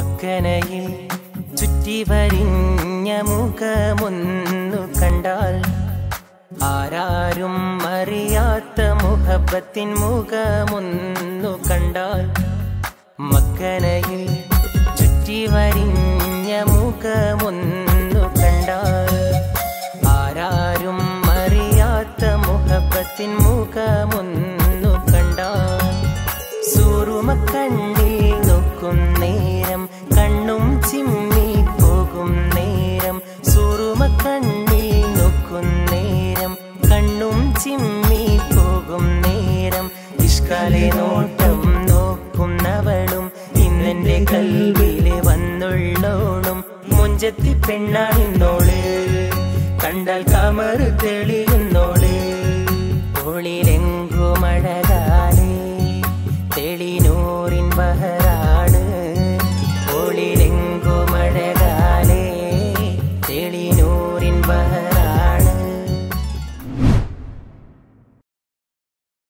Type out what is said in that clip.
മക്കനയിൽ ചുറ്റി വരിഞ്ഞ മുഖമൊന്നു കണ്ടാൽ ആരാരും അറിയാത്ത മുഹബത്തിൻ മുഖമൊന്നു കണ്ടാൽ മക്കനയിൽ ചുറ്റി വരിഞ്ഞ മുഖമൊന്നു കണ്ടാൽ ആരാരും അറിയാത്ത മുഹബത്തിൻ മുഖമൊന്നു കണ്ടാൽ സൂറുമക്കണ്ണിൽ നോക്കും നേരം കണ്ണും ചിമ്മി പോകും നേരം സൂറുമക്കണ്ണിൽ നോക്കും നേരം കണ്ണും ചിമ്മി പോകും നേരം ഇഷ്കാലെ നോട്ടം നോക്കുന്നവളും ഇന്നെന്റെ കൽവിലെ വന്നുള്ളോളും മുഞ്ചത്തി പെണ്ണാണിന്നോള് കണ്ടാൽ കമറ് തെളിയുന്നോള് ഒളിലെങ്കുമഴകാലേ തെളിനൂറിൻ ബഹറാണ് ഒളിലെങ്കുമഴകാലേ തെളിനൂറിൻ ബഹറാണ്